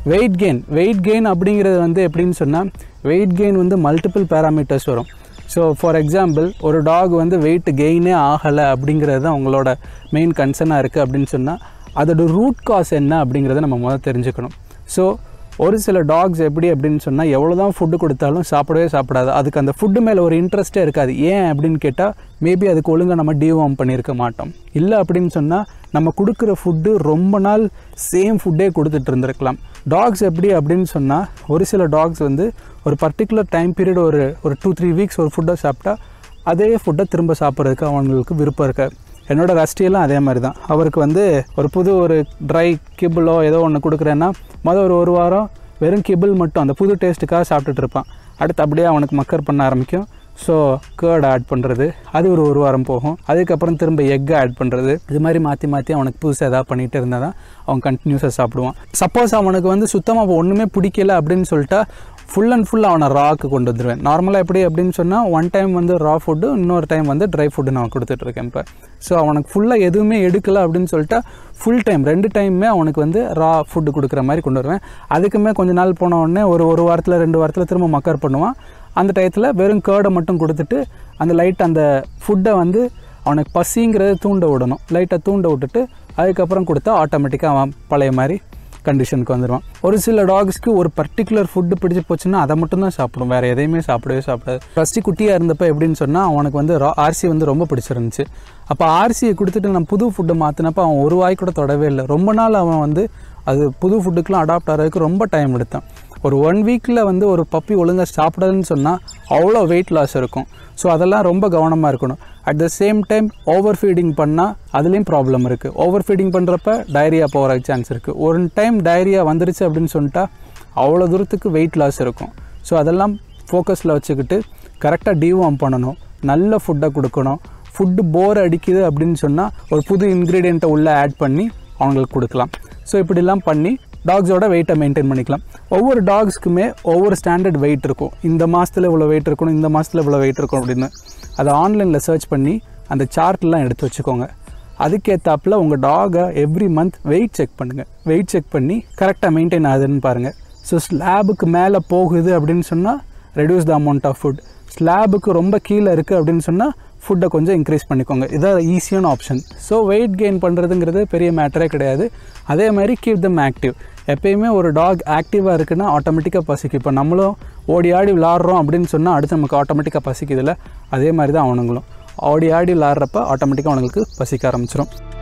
weight gain weight gain அப்படிங்கிறது வந்து எப்படின்னு சொன்னால் வெயிட் கெயின் வந்து மல்டிபிள் பேராமீட்டர்ஸ் வரும் ஸோ ஃபார் எக்ஸாம்பிள் ஒரு டாக் வந்து வெயிட் கெயினே ஆகலை அப்படிங்கிறது தான் உங்களோட மெயின் கன்சர்னாக இருக்குது அப்படின்னு சொன்னால் அதோட ரூட் காஸ் என்ன அப்படிங்கிறத நம்ம முதல்ல தெரிஞ்சுக்கணும் ஸோ ஒரு சில டாக்ஸ் எப்படி அப்படின்னு சொன்னால் எவ்வளோ தான் ஃபுட்டு கொடுத்தாலும் சாப்பிடவே சாப்பிடாது அதுக்கு அந்த ஃபுட்டு மேலே ஒரு இன்ட்ரெஸ்ட்டே இருக்காது ஏன் அப்படின்னு கேட்டால் மேபி அதுக்கு ஒழுங்காக நம்ம டிவார்ம் பண்ணியிருக்க மாட்டோம் இல்லை அப்படின்னு சொன்னால் நம்ம கொடுக்குற ஃபுட்டு ரொம்ப நாள் சேம் ஃபுட்டே கொடுத்துட்டு இருந்திருக்கலாம் டாக்ஸ் எப்படி அப்படின்னு சொன்னால் ஒரு சில டாக்ஸ் வந்து ஒரு பர்டிகுலர் டைம் பீரியட் ஒரு ஒரு டூ த்ரீ வீக்ஸ் ஒரு ஃபுட்டை சாப்பிட்டா அதே ஃபுட்டை திரும்ப சாப்பிட்றதுக்கு அவங்களுக்கு விருப்பம் இருக்காது என்னோட ரஸ்டியெல்லாம் அதே மாதிரி தான் அவருக்கு வந்து ஒரு புது ஒரு ட்ரை கிபிளோ ஏதோ ஒன்று கொடுக்குறேன்னா மொதல் ஒரு ஒரு வாரம் வெறும் கிபிள் மட்டும் அந்த புது டேஸ்ட்டுக்காக சாப்பிட்டுட்டு இருப்பான் அடுத்து அப்படியே அவனுக்கு மக்கர் பண்ண ஆரம்பிக்கும் ஸோ கேர்ட் ஆட் பண்ணுறது அது ஒரு ஒரு வாரம் போகும் அதுக்கப்புறம் திரும்ப எக் ஆட் பண்ணுறது இது மாதிரி மாற்றி மாற்றி அவனுக்கு புதுசாக ஏதாவது பண்ணிகிட்டு இருந்தால் தான் அவன் கண்டினியூஸாக சாப்பிடுவான் சப்போஸ் அவனுக்கு வந்து சுத்தமாக ஒன்றுமே பிடிக்கல அப்படின்னு சொல்லிட்டா ஃபுல் அண்ட் ஃபுல் அவனை ராக்கு கொண்டு வந்துடுவேன் நார்மலாக எப்படி அப்படின்னு சொன்னால் ஒன் டைம் வந்து ரா ஃபுட்டு இன்னொரு டைம் வந்து ட்ரை ஃபுட்டு நான் கொடுத்துட்ருக்கேன் இப்போ ஸோ அவனுக்கு ஃபுல்லாக எதுவுமே எடுக்கல அப்படின்னு சொல்லிட்டா ஃபுல் டைம் ரெண்டு டைமுமே அவனுக்கு வந்து ரா ஃபுட்டு கொடுக்குற மாதிரி கொண்டு வருவேன் அதுக்குமே கொஞ்ச நாள் போன உடனே ஒரு ஒரு வாரத்தில் ரெண்டு வாரத்தில் திரும்ப மக்கர் பண்ணுவான் அந்த டயத்தில் வெறும் கேர்டை மட்டும் கொடுத்துட்டு அந்த லைட் அந்த ஃபுட்டை வந்து அவனுக்கு பசிங்கிறத தூண்ட விடணும் லைட்டை தூண்ட விட்டுட்டு அதுக்கப்புறம் கொடுத்தா ஆட்டோமேட்டிக்காக அவன் பழைய மாதிரி கண்டிஷனுக்கு வந்துடுவான் ஒரு சில டாக்ஸ்க்கு ஒரு பர்டிகுலர் ஃபுட்டு பிடிச்சி போச்சுன்னா அதை மட்டும் தான் சாப்பிடும் வேறு எதையுமே சாப்பிடவே சாப்பிடாது ஃபஸ்ட்டு குட்டியாக இருந்தப்போ எப்படின்னு சொன்னால் அவனுக்கு வந்து ஆர்சி வந்து ரொம்ப பிடிச்சிருந்துச்சு அப்போ ஆர்சியை கொடுத்துட்டு நான் புது ஃபுட்டு மாற்றினப்போ அவன் ஒரு வாய் கூட தொடவே இல்லை ரொம்ப நாள் அவன் வந்து அது புது ஃபுட்டுக்கெலாம் அடாப்ட் ஆகிறதுக்கு ரொம்ப டைம் எடுத்தான் ஒரு ஒன் வீக்கில் வந்து ஒரு பப்பி ஒழுங்காக சாப்பிடாதுன்னு சொன்னால் அவ்வளோ வெயிட் லாஸ் இருக்கும் ஸோ அதெல்லாம் ரொம்ப கவனமாக இருக்கணும் at the same time over feeding பண்ணால் அதுலேயும் ப்ராப்ளம் இருக்குது ஓவர் ஃபீடிங் பண்ணுறப்ப டயரியா போகிற சான்ஸ் இருக்குது ஒரு டைம் டயரியா வந்துருச்சு அப்படின்னு சொல்லிட்டா அவ்வளோ தூரத்துக்கு வெயிட் லாஸ் இருக்கும் ஸோ அதெல்லாம் ஃபோக்கஸில் வச்சுக்கிட்டு கரெக்டாக டிவார்ம் பண்ணணும் நல்ல ஃபுட்டை கொடுக்கணும் ஃபுட்டு போர் அடிக்குது அப்படின்னு சொன்னால் ஒரு புது இன்க்ரீடியண்ட்டை உள்ளே ஆட் பண்ணி அவங்களுக்கு கொடுக்கலாம் ஸோ இப்படிலாம் பண்ணி டாக்ஸோட வெயிட்டை மெயின்டைன் பண்ணிக்கலாம் ஒவ்வொரு டாக்ஸ்க்குமே ஒவ்வொரு ஸ்டாண்டர்ட் வெயிட் இருக்கும் இந்த மாதத்தில் இவ்வளோ வெயிட் இருக்கணும் இந்த மாதத்தில் இவ்வளோ வெயிட் இருக்கும் அப்படின்னு அதை ஆன்லைனில் சர்ச் பண்ணி அந்த சார்ட்லாம் எடுத்து வச்சுக்கோங்க அதுக்கேற்றாப்புல உங்கள் டாகை எவ்ரி மந்த் வெயிட் செக் பண்ணுங்கள் வெயிட் செக் பண்ணி கரெக்டாக மெயின்டைன் ஆகுதுன்னு பாருங்கள் ஸோ ஸ்லாபுக்கு மேலே போகுது அப்படின்னு சொன்னால் reduce the amount of food ஸ்லாபுக்கு ரொம்ப கீழே இருக்குது அப்படின்னு சொன்னால் ஃபுட்டை கொஞ்சம் இன்க்ரீஸ் பண்ணிக்கோங்க இதான் ஈஸியான ஆப்ஷன் ஸோ வெயிட் கெயின் பண்ணுறதுங்கிறது பெரிய மேட்டரே கிடையாது அதே மாதிரி கீப் தம் ஆக்டிவ் எப்பயுமே ஒரு டாக் ஆக்டிவாக இருக்குன்னா ஆட்டோமேட்டிக்காக பசிக்கும் இப்போ நம்மளும் ஓடி ஆடி விளாட்றோம் அப்படின்னு சொன்னால் அடுத்து நமக்கு ஆட்டோமேட்டிக்காக பசிக்குதுல்ல அதே மாதிரி தான் அவனுங்களும் ஓடி ஆடி விளாட்றப்ப ஆட்டோமேட்டிக்காக அவனுங்களுக்கு பசிக்க ஆரம்பிச்சிடும்